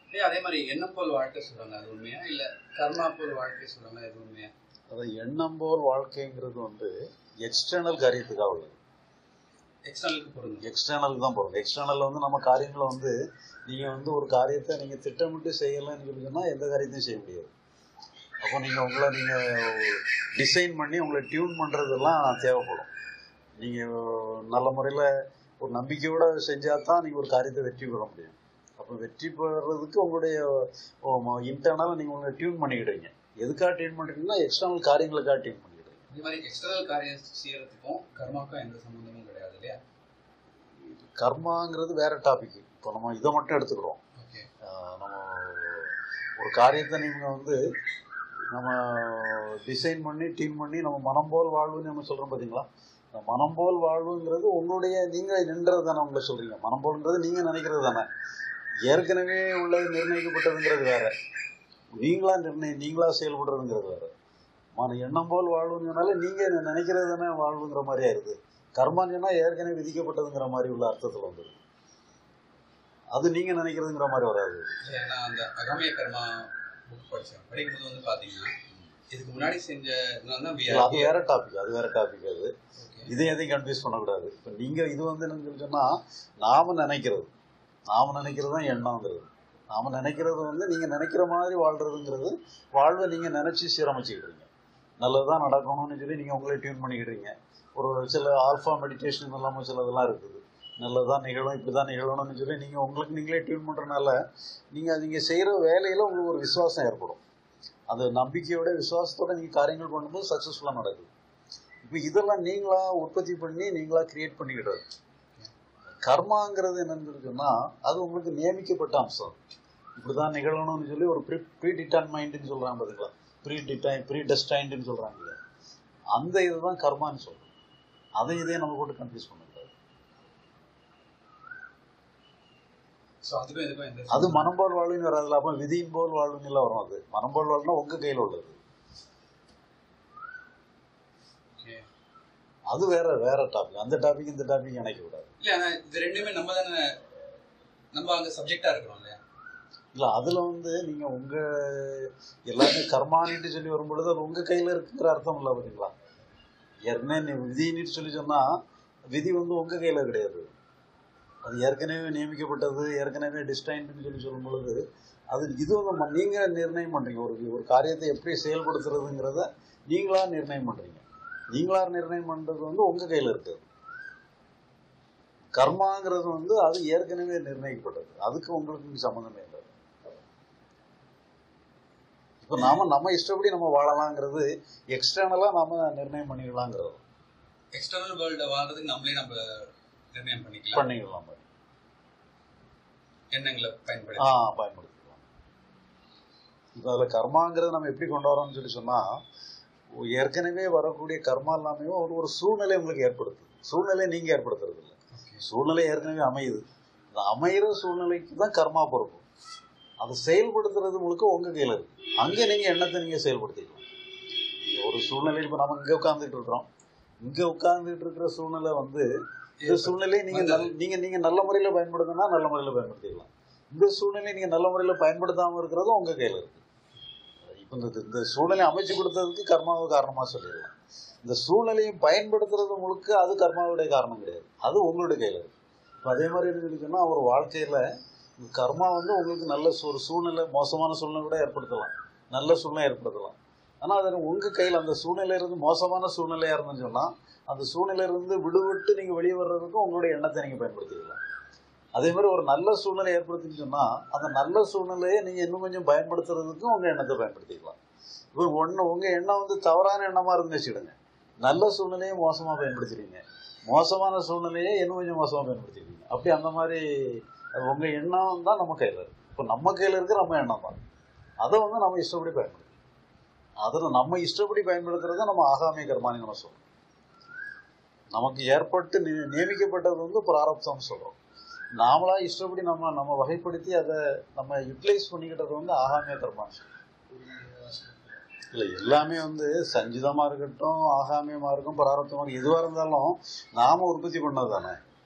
ஏய், அதே மாதிரி எண்ணம் போல் வாழ்க்கை சொல்றாங்க அது உண்மையா இல்ல கர்மா போல் வாழ்க்கை சொல்றாங்க அது உண்மையா அது எண்ணம் போல் வாழ்க்கைங்கிறது வந்து எக்ஸ்டர்னல் காரியத்துக்காக உள்ளது எக்ஸ்டர்னலுக்கு பொருந்தும் எக்ஸ்டர்னலுக்கு தான் போகிறது எக்ஸ்டர்னல் வந்து நம்ம காரியங்களை வந்து நீங்கள் வந்து ஒரு காரியத்தை நீங்கள் திட்டமிட்டு செய்யலைன்னு சொல்லி சொன்னால் எந்த காரியத்தையும் செய்ய முடியாது அப்போ நீங்கள் உங்களை நீங்கள் டிசைன் பண்ணி உங்களை டியூன் பண்ணுறதெல்லாம் தேவைப்படும் நீங்கள் நல்ல முறையில் ஒரு நம்பிக்கையோடு செஞ்சால் தான் நீங்கள் ஒரு காரியத்தை வெற்றி பெற முடியும் அப்போ வெற்றி பெறதுக்கு உங்களுடைய இன்டர்னலாக நீங்கள் உங்களை டியூன் பண்ணிக்கிடுவீங்க எதுக்காக டியூன் பண்ணுறீங்கன்னா எக்ஸ்டர்னல் காரியங்களுக்காக டியூன் பண்ணிக்கிடுவீங்க இந்த மாதிரி எக்ஸ்டர்னல் காரியம் செய்யறதுக்கும் கர்மாக்கும் எந்த சம்பந்தமும் கிடையாது இல்லையா கர்மாங்கிறது வேற டாபிக் இப்போ நம்ம இதை மட்டும் எடுத்துக்கிறோம் ஓகே ஆஹ் நம்ம ஒரு காரியத்தை நீங்கள் வந்து நம்ம டிசைன் பண்ணி டீம் பண்ணி நம்ம மனம் போல் வாழ்வுன்னு நம்ம சொல்கிறோம் பார்த்தீங்களா இந்த மனம் போல் வாழ்வுங்கிறது உங்களுடைய நீங்கள் நின்றது தானே உங்களை சொல்கிறீங்க மனம் போல்ன்றது நீங்கள் நினைக்கிறது தானே ஏற்கனவே உள்ளது நிர்ணயிக்கப்பட்டதுங்கிறது வேற நீங்களா நிர்ணய நீங்களா செயல்படுறதுங்கிறது வேற மன எண்ணம் போல் வாழ்வுங்கனால நீங்கள் நினைக்கிறது தானே வாழ்வுங்கிற மாதிரி ஆயிருது கர்மான்னு சொன்னா ஏற்கனவே விதிக்கப்பட்டதுங்கிற மாதிரி உள்ள அர்த்தத்தில் வந்துடும் அது நீங்க நினைக்கிறதுங்கிற மாதிரி வராது இல்ல, நான் அந்த அகமய கர்மா புக் படிச்சேன் படிக்கும்போது வந்து பாத்தீங்கன்னா இதுக்கு முன்னாடி செஞ்ச இதெல்லாம் தான் இல்ல, அது வேற டாபிக் அது வேற டாபிக் அது ஓகே இதை எதையும் கன்ஃபியூஸ் பண்ணக்கூடாது இப்போ நீங்க இது வந்து என்னன்னு சொல்லி சொன்னா நாம நினைக்கிறது நாம நினைக்கிறது தான் எண்ணங்கிறது நாம நினைக்கிறது வந்து நீங்க நினைக்கிற மாதிரி வாழ்றதுங்கிறது வாழ்வை நீங்க நினைச்சு சீரமைச்சுக்கிடுறீங்க நல்லதுதான் நடக்கணும்னு சொல்லி நீங்க உங்களை டியூன் பண்ணிக்கிடுறீங்க ஒரு சில ஆல்ஃபா மெடிடேஷன் எல்லாமே சிலதெல்லாம் இருக்குது நல்லதுதான் நிகழும் இப்படிதான் நிகழணும்னு சொல்லி நீங்க உங்களுக்கு நீங்களே டியூன் பண்றதுனால நீங்க நீங்க செய்யற வேலையில உங்களுக்கு ஒரு விசுவாசம் ஏற்படும் அது நம்பிக்கையோட விசுவாசத்தோட நீங்க காரியங்கள் பண்ணும்போது சக்சஸ்ஃபுல்லா நடக்குது இப்போ இதெல்லாம் நீங்களா உற்பத்தி பண்ணி நீங்களா கிரியேட் பண்ணிக்கிடுறது கர்மாங்கிறது என்னன்னு சொல்லி சொன்னா அது உங்களுக்கு நியமிக்கப்பட்ட அம்சம் இப்படிதான் நிகழணும்னு சொல்லி ஒரு ப்ரீ ப்ரீ டிட்டர்மைண்டுன்னு சொல்றாங்க பாத்தீங்களா ப்ரீ டிடைன் ப்ரீ டெஸ்டைன்டுன்னு சொல்றாங்க இல்லையா? அந்த இதுதான் கர்மான்னு சொல்றோம் அதை இதே நம்ம போட்டு கன்ஃபியூஸ் பண்ணக்கூடாது ஸோ அதுக்கும் இதுக்கும் எந்த அது மனம் போல் வாழ்வுன்னு வராதுல அப்ப விதியின் போல் வாழ்வுன்னு வரும் அது மனம் போல் வாழ்வுனா உங்க கையில உள்ளது ஓகே அது வேற வேற டாபிக் அந்த டாபிக் இந்த டாபிக் இணைக்க கூடாது இல்ல ஆனா இது ரெண்டுமே நம்ம தானே நம்ம அங்க சப்ஜெக்டா இருக்கிறோம் இல்லையா இல்ல அதுல வந்து நீங்க உங்க எல்லாமே கர்மானிட்டு சொல்லி வரும்பொழுது அது உங்க கையில இருக்குங்கிற அர்த்தம் இல்ல பாத்தீங்களா ஏற்கனவே நீ விதினிட்டு சொல்லி சொன்னா விதி வந்து உங்க கையில கிடையாது அது ஏற்கனவே நியமிக்கப்பட்டது ஏற்கனவே டிஸ்டைன்ட்னு சொல்லி சொல்லும் பொழுது அது இது வந்து ம- நீங்க நிர்ணயம் பண்றீங்க ஒரு ஒரு காரியத்தை எப்படி செயல்படுத்துறதுங்கிறத நீங்களா நிர்ணயம் பண்றீங்க நீங்களா நிர்ணயம் பண்றது வந்து உங்க கையில இருக்குது கர்மாங்கிறது வந்து அது ஏற்கனவே நிர்ணயிக்கப்பட்டது அதுக்கு உங்களுக்கு சம்மந்தமே இல்லை இப்போ நாம நம்ம இஷ்டப்படி நம்ம வாழலாங்கிறது எக்ஸ்டர்னலா நாம நிர்ணயம் பண்ணிக்கலாங்கிறது எக்ஸ்டர்னல் வேர்ல்ட வாழ்றதுக்கு நம்மளே நம்ம நிர்ணயம் பண்ணிக்கலாம் பண்ணிக்கலாம் எண்ணங்களை ஆ பயன்படுத்தி பயன்படுத்திக்கலாம் இப்போ அதில் கர்மாங்கிறது நம்ம எப்படி கொண்டு வரோம்னு சொல்லி சொன்னா ஏற்கனவே வரக்கூடிய கர்மா எல்லாமே ஒரு ஒரு சூழ்நிலை உங்களுக்கு ஏற்படுத்துது சூழ்நிலை நீங்க ஏற்படுத்துறது இல்லை Okay. சூழ்நிலை ஏற்கனவே அமையுது அந்த அமையிற சூழ்நிலைக்கு தான் கர்மா பொறுப்பு அதை செயல்படுத்துறது முழுக்க உங்க கையில இருக்கு அங்கே நீங்க எண்ணத்தை நீங்க செயல்படுத்திக்கலாம் நீங்க ஒரு சூழ்நிலையில் இப்போ நம்ம இங்க உட்கார்ந்துட்டு இருக்கிறோம் இங்க உட்கார்ந்துட்டு இருக்கிற சூழ்நிலை வந்து இந்த சூழ்நிலையை நீங்க நல்- நீங்க நீங்க நல்ல முறையில பயன்படுத்தினா நல்ல முறையில பயன்படுத்திக்கலாம் இந்த சூழ்நிலையை நீங்க நல்ல முறையில பயன்படுத்தாம இருக்கிறதும் உங்க கையில இருக்கு இப்போ இந்த இந்த சூழ்நிலை அமைச்சு கொடுத்ததுக்கு கர்மாவை காரணமா சொல்லிடலாம் இந்த சூழ்நிலையை பயன்படுத்துறது முழுக்க அது கர்மாவுடைய காரணம் கிடையாது அது உங்களுடைய கையில இருக்கு இப்போ அதே மாதிரி என்ன சொல்லி சொன்னா ஒரு வாழ்க்கையில இந்த கர்மா வந்து உங்களுக்கு நல்ல சூ- ஒரு சூழ்நிலை மோசமான சூழ்நிலை கூட ஏற்படுத்தலாம் நல்ல சூழ்நிலை ஏற்படுத்தலாம் ஆனா அது உங்க கையில அந்த சூழ்நிலை இருந்து மோசமான சூழ்நிலையா இருந்துன்னு சொன்னா அந்த சூழ்நிலையில இருந்து விடுவிட்டு நீங்க வெளியே வர்றதுக்கும் உங்களுடைய எண்ணத்தை நீங்க பயன்படுத்திக்கலாம் அதே மாதிரி ஒரு நல்ல சூழ்நிலை ஏற்படுத்தின்னு சொன்னா அந்த நல்ல சூழ்நிலையை நீங்க இன்னும் கொஞ்சம் பயன்படுத்துறதுக்கும் உங்க எண்ணத்தை பயன்படுத்திக்கலாம் இப்போ ஒண்ணு உங்க எண்ணம் வந்து தவறான எண்ணமா இருந்து வச்சுக்கிடுங்க நல்ல சூழ்நிலையை மோசமா பயன்படுத்துறீங்க மோசமான சூழ்நிலையை இன்னும் கொஞ்சம் மோசமா பயன்படுத்திடுவீங்க அப்படி அந்த மாதிரி அது உங்க எண்ணம் தான் நம்ம கையில இருக்கு இப்போ நம்ம கையில இருக்க நம்ம எண்ணம் தான் அதை வந்து நம்ம இஷ்டப்படி பயன்படுத்தணும் அதில் நம்ம இஷ்டப்படி பயன்படுத்துறத நம்ம ஆகாமிய கர்மானி நம்ம சொல்றோம் நமக்கு ஏற்பட்டு நி- நியமிக்கப்பட்டது வந்து பிராரப்தம்னு சொல்றோம் நாமளா இஷ்டப்படி நம்ம நம்ம வகைப்படுத்தி அதை நம்ம யூட்டிலைஸ் பண்ணிக்கிட்டது வந்து ஆகாமிய கர்மான்னு சொல்றோம் இல்ல எல்லாமே வந்து சஞ்சிதமா இருக்கட்டும் ஆகாமியமா இருக்கும் பிராரப்தமா இருக்கும் எதுவா இருந்தாலும் நாம உற்பத்தி பண்ணது தானே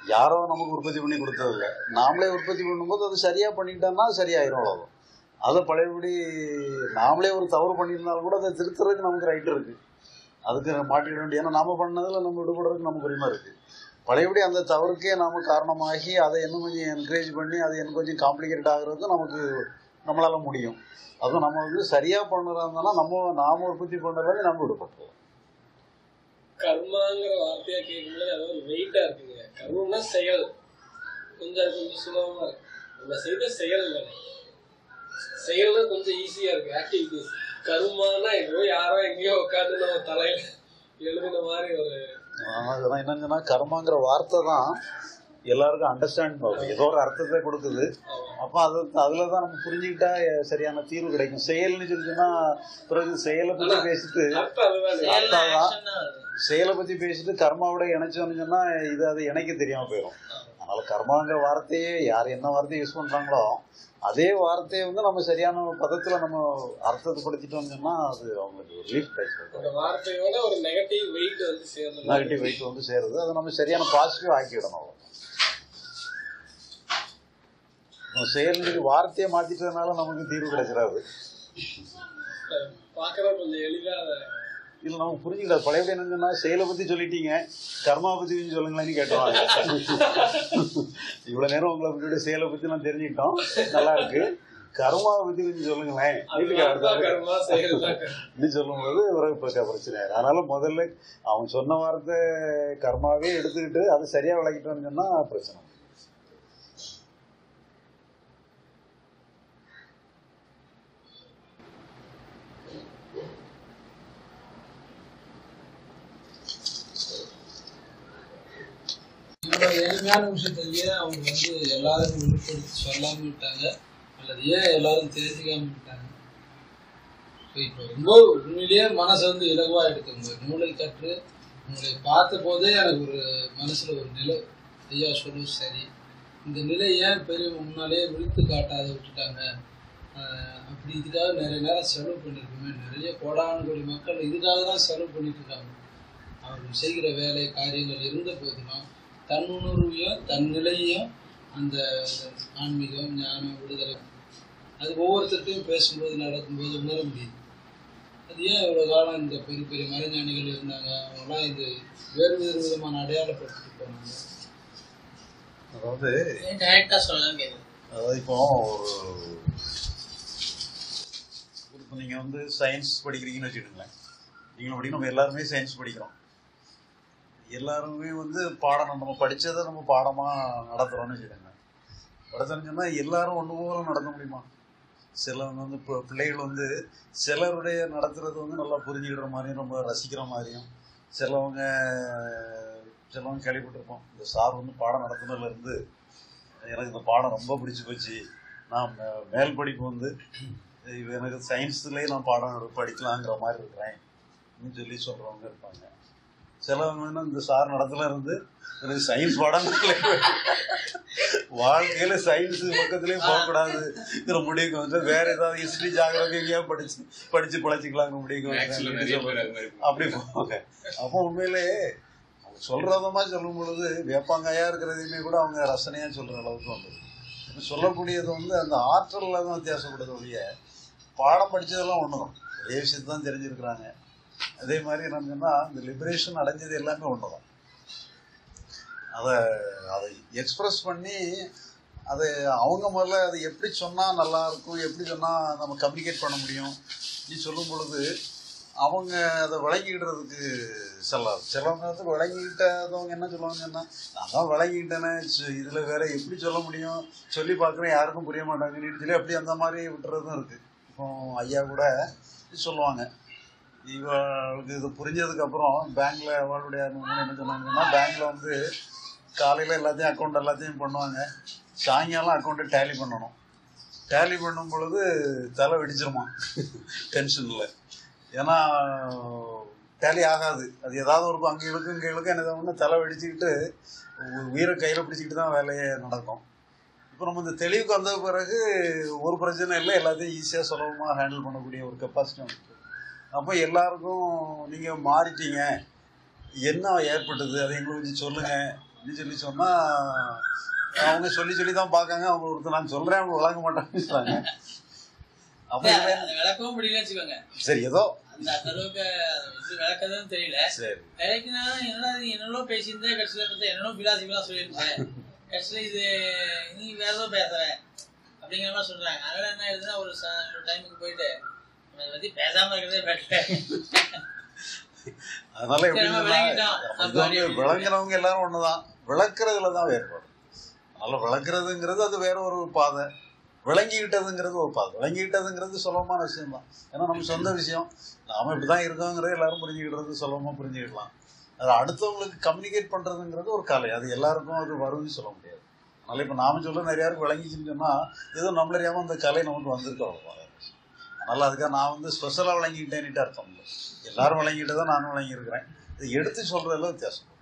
யாரோ நமக்கு உற்பத்தி பண்ணி கொடுத்ததில்ல நாமளே உற்பத்தி பண்ணும்போது அது சரியாக பண்ணிக்கிட்டோம்னா சரியாயிரும் அவ்வளோதான் அதை பழையபடி நாமளே ஒரு தவறு பண்ணியிருந்தாலும் கூட அதை திருத்துறதுக்கு நமக்கு ரைட் இருக்கு அதுக்கு மாட்டிக்க வேண்டிய ஏன்னா நாம பண்ணதில் நம்ம விடுபடுறதுக்கு நமக்கு உரிமை இருக்கு பழையபடி அந்த தவறுக்கே நாம காரணமாகி அதை இன்னும் கொஞ்சம் என்கரேஜ் பண்ணி அது இன்னும் கொஞ்சம் காம்ப்ளிகேட் ஆகுறது நமக்கு நம்மளால முடியும் அதுவும் நம்ம வந்து சரியா பண்ணுறதுனா நம்ம நாம உற்பத்தி பண்ணுறதை நம்ம விடுபட்டுருவோம் கர்மாங்கிற வார்த்தையா கேட்கும்போது அது ஒரு வெயிட்டா இருக்குங்க கர்மம்னா செயல் கொஞ்சம் அது கொஞ்சம் சுலபமா இருக்கு நம்ம செய்த செயல் தானே செயல்னா கொஞ்சம் ஈஸியா இருக்கு ஆக்டிவிட்டிஸ் கர்மானா ஏதோ யாரோ எங்கேயோ உட்காந்து நம்ம தலையில எழுதின மாதிரி ஒரு ஆனா, இதெல்லாம் என்னங்கன்னா கர்மாங்கிற வார்த்தை தான் எல்லாருக்கும் அண்டர்ஸ்டாண்ட் ஆகும் ஏதோ ஒரு அர்த்தத்தை கொடுக்குது அப்போ அது அதில் தான் நம்ம புரிஞ்சுக்கிட்டா எ- சரியான தீர்வு கிடைக்கும் செயல்னு சொல்லிச்சுன்னா பிறகு செயலை பற்றி பேசிட்டு அர்த்தம் அதுதான் அர்த்தம் செயலை பற்றி பேசிட்டு கர்மாவோட இணைச்சோன்னு சொன்னா இது அது இணைக்க தெரியாம போயிடும் அதனால கர்மாங்கிற வார்த்தையே யார் என்ன வார்த்தையை யூஸ் பண்றாங்களோ அதே வார்த்தையை வந்து நம்ம சரியான பதத்துல நம்ம அர்த்தத்தை படுத்திட்டோம்னு சொன்னா அது அவங்களுக்கு ஒரு ரிலீஃப் கிடைக்கும் அந்த வார்த்தையோட ஒரு நெகட்டிவ் வெயிட் வந்து சேர்ந்து நெகட்டிவ் வெயிட் வந்து சேருது அதை நம்ம சரியான பாசிட்டிவ் ஆக்கிடணும் அவ்வளவுதான். நம்ம செயல் வார்த்தையை மாத்திட்டதுனால நமக்கு தீர்வு கிடைச்சிடாது பாக்குறது கொஞ்சம் எளிதா இதுல நமக்கு புரிஞ்சுக்கிடாது பழையபடி என்னன்னா செயலை பத்தி சொல்லிட்டீங்க கர்மா பத்தி கொஞ்சம் சொல்லுங்களேன்னு கேட்டுவாங்க இவ்வளவு நேரம் உங்களை பத்தி செயலை பத்தி நான் தெரிஞ்சுக்கிட்டோம் நல்லா இருக்கு கர்மாவை பத்தி கொஞ்சம் சொல்லுங்களேன் வீட்டுக்கு அதுதான் அடுத்த கர்மா செயல் தான் கர்மா. இப்படி சொல்லும்போது ஒரு பிரச்சனை பிரச்சனை ஆயிரும். அதனால முதல்ல அவன் சொன்ன வார்த்தை கர்மாவே எடுத்துக்கிட்டு அது சரியா விளக்கிட்டோம்னு சொன்னா பிரச்சனை இவ்வளவு எளிமையான விஷயத்தையே அவங்க வந்து எல்லாருக்கும் வெளிப்படுத்தி சொல்லாம விட்டாங்க அல்லது ஏன் எல்லாரும் தெரிஞ்சுக்காம விட்டாங்க So, இப்போ ரொம்ப உண்மையிலேயே மனசை வந்து இலகுவா எடுத்துங்க நூலை கற்று உங்களை பார்த்த போதே எனக்கு ஒரு மனசுல ஒரு நிலை ஐயா சொல்லும் சரி இந்த நிலை ஏன் பெரியவங்க முன்னாலே விழித்து காட்டாத விட்டுட்டாங்க ஆஹ் அப்படி இதுக்காக நிறைய நேரம் செலவு பண்ணியிருக்கோமே நிறைய கோடான கோடி மக்கள் இதுக்காக தான் செலவு பண்ணிட்டு இருக்காங்க அவர்கள் செய்கிற வேலை காரியங்கள் இருந்த போதிலும் தன் உணர்வையும் தன் நிலையையும் அந்த ஆன்மீகம் ஞானம் விடுதலை அது ஒவ்வொருத்தர்ட்டையும் பேசும்போது நடக்கும்போது உணர முடியுது அது ஏன் இவ்வளோ காலம் இந்த பெரிய பெரிய மறைஞானிகள் இருந்தாங்க அவங்களாம் இது வேறு வேறு விதமான அடையாளப்பட்டு போனாங்க அதாவது டைரக்டா சொல்லலாம் கேக்குது அதாவது இப்போ ஒரு இப்போ நீங்கள் வந்து சயின்ஸ் படிக்கிறீங்கன்னு வச்சுக்கோங்களேன் நீங்களும் படிக்கணும் நம்ம எல்லாருமே சயின்ஸ் படிக்கிறோம் எல்லாருமே வந்து பாடம் நம்ம படிச்சதை நம்ம பாடமாக நடத்துகிறோம்னு வச்சுக்கோங்க நடத்துறோம்னு சொன்னால் எல்லாரும் ஒன்று போல நடத்த முடியுமா சிலவங்க வந்து இப்போ பிள்ளைகள் வந்து சிலருடைய நடத்துறது வந்து நல்லா புரிஞ்சுக்கிற மாதிரியும் ரொம்ப ரசிக்கிற மாதிரியும் சிலவங்க சிலவங்க கேள்விப்பட்டிருப்போம் இந்த சார் வந்து பாடம் நடத்துனதுல இருந்து எனக்கு இந்த பாடம் ரொம்ப பிடிச்சி போச்சு நான் மே- மேல் படிப்பு வந்து இது எனக்கு சயின்ஸ்லேயே நான் பாடம் எடுத்து படிக்கலாங்கிற மாதிரி இருக்கிறேன் அப்படின்னு சொல்லி சொல்கிறவங்க இருப்பாங்க சிலவங்க வந்து இந்த சார் நடத்துல இருந்து எனக்கு சயின்ஸ் பாடம் வாழ்க்கையில சயின்ஸ் பக்கத்துலயே போகக்கூடாதுங்கிற முடிவுக்கு வந்து வேற ஏதாவது ஹிஸ்டரி ஜாகிரபி எங்கேயா படிச்சு படிச்சு பழச்சிக்கலாங்கிற முடிவுக்கு ஆக்சுவலா வந்து நிறைய பேர் அது மாதிரி அப்படி போவாங்க அப்போ உண்மையிலே அவங்க சொல்றதமா சொல்லும் பொழுது வேப்பாங்காயா இருக்கிறதையுமே கூட அவங்க ரசனையா சொல்ற அளவுக்கு வந்தது இப்ப சொல்லக்கூடியது வந்து அந்த ஆற்றல்ல தான் வித்தியாசப்படுது ஒழிய பாடம் படிச்சதெல்லாம் ஒண்ணுதான் ஒரே விஷயத்தை தான் தெரிஞ்சிருக்கிறாங்க அதே மாதிரி என்னன்னு சொன்னா இந்த லிபரேஷன் அடைஞ்சது எல்லாமே ஒண்ணுதான் அதை அதை எக்ஸ்பிரஸ் பண்ணி அதை அவங்க முதல்ல அதை எப்படி சொன்னா நல்லா இருக்கும் எப்படி சொன்னா நம்ம கம்யூனிகேட் பண்ண முடியும் நீ சொல்லும் பொழுது அவங்க அதை விளங்கிக்கிடுறதுக்கு செல்லாது சிலவங்க வந்து விளங்கிக்கிட்டதவங்க என்ன சொல்லுவாங்கன்னா நான் தான் விளங்கிக்கிட்டேனே சு- இதுல வேற எப்படி சொல்ல முடியும் சொல்லி பார்க்குறேன் யாருக்கும் புரிய மாட்டாங்கன்னு சொல்லி அப்படி அந்த மாதிரி விட்டுறதும் இருக்கு இப்போ ஐயா கூட சொல்லுவாங்க இவளுக்கு இது புரிஞ்சதுக்கு அப்புறம் பேங்க்ல அவளுடைய அனுபவம் என்ன சொன்னாங்கன்னா பேங்க்ல வந்து காலையில எல்லாத்தையும் அக்கௌண்ட் எல்லாத்தையும் பண்ணுவாங்க சாயங்காலம் அக்கௌண்ட்டை டேலி பண்ணணும் டேலி பண்ணும் பொழுது தலை வெடிச்சிருமா டென்ஷன்ல ஏன்னா டேலி ஆகாது அது ஏதாவது ஒரு அங்கே இழுக்கும் இங்கே இழுக்கும் என்ன ஒன்று தலை வெடிச்சுக்கிட்டு உ- உயிரை கையில் பிடிச்சிக்கிட்டு தான் வேலையே நடக்கும் இப்போ நம்ம இந்த தெளிவுக்கு வந்த பிறகு ஒரு பிரச்சனை இல்லை எல்லாத்தையும் ஈஸியாக சுலபமாக ஹேண்டில் பண்ணக்கூடிய ஒரு கெப்பாசிட்டி வந்துட்டு அப்போ எல்லாருக்கும் நீங்கள் மாறிட்டீங்க என்ன ஏற்பட்டது அதை எங்களுக்கு கொஞ்சம் சொல்லுங்க அப்படின்னு சொல்லி சொன்னா அவங்க சொல்லி சொல்லி தான் பார்க்காங்க அவங்க ஒருத்தர் நான் சொல்றேன் அவங்க விளங்க மாட்டாங்க அப்ப இதுல அதை விளக்கவும் முடியலன்னு வச்சுக்கோங்க சரி ஏதோ அந்த அந்த அளவுக்கு இது விளக்கதான் தெரியல சரி விளக்குனா என்னடா இது என்னென்னோ பேசியிருந்தேன் கடைசியில் பார்த்தா என்னென்னோ பிலாசிபிலாம் சொல்லியிருந்தேன் கடைசியில் இது நீ வேற ஏதோ பேசுற அப்படிங்கிற மாதிரி சொல்றாங்க அதனால என்ன ஆயிடுதுன்னா ஒரு ச- ஒரு டைமுக்கு போயிட்டு அதை பத்தி பேசாம இருக்கிறதே பெட்டர் அதனால சரி, எப்படி நம்ம விளங்கிட்டோம். இது வந்து விளங்குறவங்க எல்லாரும் ஒண்ணுதான் விளக்குறதுல தான் வேறுபாடு அதனால விளக்குறதுங்கிறது அது வேற ஒரு பாதை விளங்கிக்கிட்டதுங்கிறது ஒரு பாதை விளங்கிக்கிட்டதுங்கிறது சுலபமான விஷயம் தான் ஏன்னா நம்ம சொந்த விஷயம் நாம இப்படிதான் இருக்கோங்கிறது எல்லாரும் புரிஞ்சுக்கிடுறது சுலபமா புரிஞ்சுக்கிடலாம் அது அடுத்தவங்களுக்கு கம்யூனிகேட் பண்றதுங்கிறது ஒரு கலை அது எல்லாருக்கும் அது வரும்னு சொல்ல முடியாது அதனால இப்ப நாம சொல்ல நிறைய பேருக்கு விளங்கிச்சுன்னு சொன்னா ஏதோ நம்மள அறியாம அந்த கலை நமக்கு வந்திருக்கு அவ்வளவுதான் அதனால அதுக்காக நான் வந்து ஸ்பெஷலா விளங்கிக்கிட்டேன்னுட்டு அர்த்தம் இல்லை எல்லாரும் விளங்கிட்டு தான் நானும் விளங்கியிருக்கிறேன் இது எடுத்து சொல்றதுல வித்தியாசம்